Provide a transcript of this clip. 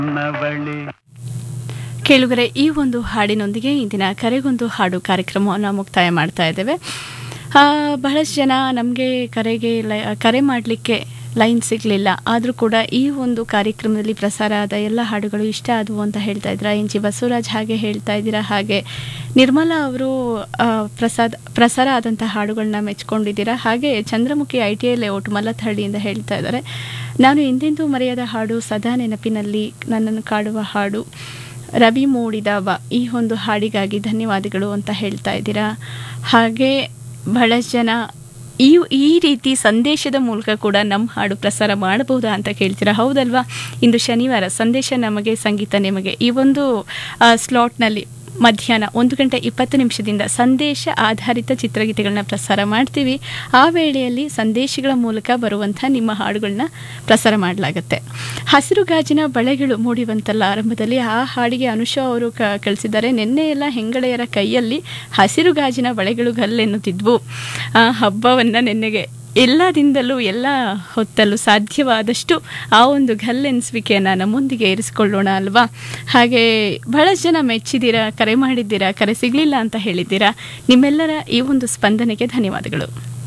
ನವಳೆ ಕೇಳುಗರೆ ಈ ಒಂದು ಹಾಡಿನೊಂದಿಗೆ ಇಂದಿನ ಕರೆಗೊಂದು ಹಾಡು ಕಾರ್ಯಕ್ರಮವನ್ನು ಮುಕ್ತಾಯ ಮಾಡ್ತಾ ಇದ್ದೇವೆ ಆ, ಬಹಳಷ್ಟು ಜನ ನಮಗೆ ಕರೆಗೆ ಲ- ಕರೆ ಮಾಡಲಿಕ್ಕೆ ಲೈನ್ ಸಿಗಲಿಲ್ಲ ಆದರೂ ಕೂಡ ಈ ಒಂದು ಕಾರ್ಯಕ್ರಮದಲ್ಲಿ ಪ್ರಸಾರ ಆದ ಎಲ್ಲ ಹಾಡುಗಳು ಇಷ್ಟ ಆದವು ಅಂತ ಹೇಳ್ತಾ ಇದ್ದೀರಾ ಎನ್ ಜಿ ಬಸವರಾಜ್ ಹಾಗೆ ಹೇಳ್ತಾ ಇದ್ದೀರಾ ಹಾಗೆ ನಿರ್ಮಲಾ ಅವರು ಆ, ಪ್ರಸಾದ್ ಪ್ರಸಾರ ಆದಂಥ ಹಾಡುಗಳನ್ನ ಮೆಚ್ಕೊಂಡಿದ್ದೀರಾ ಹಾಗೆ Chandramukhi I T I layout ಮಲ್ಲಥಳ್ಳಿಯಿಂದ ಹೇಳ್ತಾ ಇದ್ದಾರೆ ನಾನು ಎಂದೆಂದೂ ಮರೆಯದ ಹಾಡು ಸದಾ ನೆನಪಿನಲ್ಲಿ ನನ್ನನ್ನು ಕಾಡುವ ಹಾಡು ರವಿ ಮೂಡಿದ ಬ ಈ ಒಂದು ಹಾಡಿಗಾಗಿ ಧನ್ಯವಾದಗಳು ಅಂತ ಹೇಳ್ತಾ ಇದ್ದೀರಾ ಹಾಗೆ ಬಹಳಷ್ಟು ಜನ ಈ ಈ ರೀತಿ ಸಂದೇಶದ ಮೂಲಕ ಕೂಡ ನಮ್ಮ ಹಾಡು ಪ್ರಸಾರ ಮಾಡಬಹುದಾ ಅಂತ ಕೇಳ್ತೀರಾ ಹೌದಲ್ವಾ ಇಂದು ಶನಿವಾರ ಸಂದೇಶ ನಮಗೆ ಸಂಗೀತ ನಿಮಗೆ ಈ ಒಂದು ಸ್ಲಾಟ್ನಲ್ಲಿ ಮಧ್ಯಾಹ್ನ ಒಂದು ಗಂಟೆ ಇಪ್ಪತ್ತು ನಿಮಿಷದಿಂದ ಸಂದೇಶ ಆಧಾರಿತ ಚಿತ್ರಗೀತೆಗಳನ್ನ ಪ್ರಸಾರ ಮಾಡ್ತೀವಿ ಆ ವೇಳೆಯಲ್ಲಿ ಸಂದೇಶಗಳ ಮೂಲಕ ಬರುವಂಥ ನಿಮ್ಮ ಹಾಡುಗಳನ್ನ ಪ್ರಸಾರ ಮಾಡಲಾಗುತ್ತೆ ಹಸಿರು ಗಾಜಿನ ಬಳೆಗಳು ಮೂಡಿವಂತಲ್ಲ ಆರಂಭದಲ್ಲಿ ಆ ಹಾಡಿಗೆ ಅನುಷಾ ಅವರು ಕ ಕಳಿಸಿದ್ದಾರೆ ನಿನ್ನೆ ಎಲ್ಲ ಹೆಂಗಳೆಯರ ಕೈಯಲ್ಲಿ ಹಸಿರು ಗಾಜಿನ ಬಳೆಗಳು ಗಲ್ಲೆನ್ನುತ್ತಿದ್ವು ಆ ಹಬ್ಬವನ್ನು ನಿನ್ನೆಗೆ ಎಲ್ಲದಿಂದಲೂ ಎಲ್ಲ ಹೊತ್ತಲ್ಲೂ ಸಾಧ್ಯವಾದಷ್ಟು ಆ ಒಂದು ಗಲ್ಲೆನ್ಸುವಿಕೆಯನ್ನು ನಮ್ಮೊಂದಿಗೆ ಇರಿಸಿಕೊಳ್ಳೋಣ ಅಲ್ವಾ ಹಾಗೆ ಬಹಳಷ್ಟು ಜನ ಮೆಚ್ಚಿದ್ದೀರಾ ಕರೆ ಮಾಡಿದ್ದೀರಾ ಕರೆ ಸಿಗಲಿಲ್ಲ ಅಂತ ಹೇಳಿದ್ದೀರಾ ನಿಮ್ಮೆಲ್ಲರ ಈ ಒಂದು ಸ್ಪಂದನೆಗೆ ಧನ್ಯವಾದಗಳು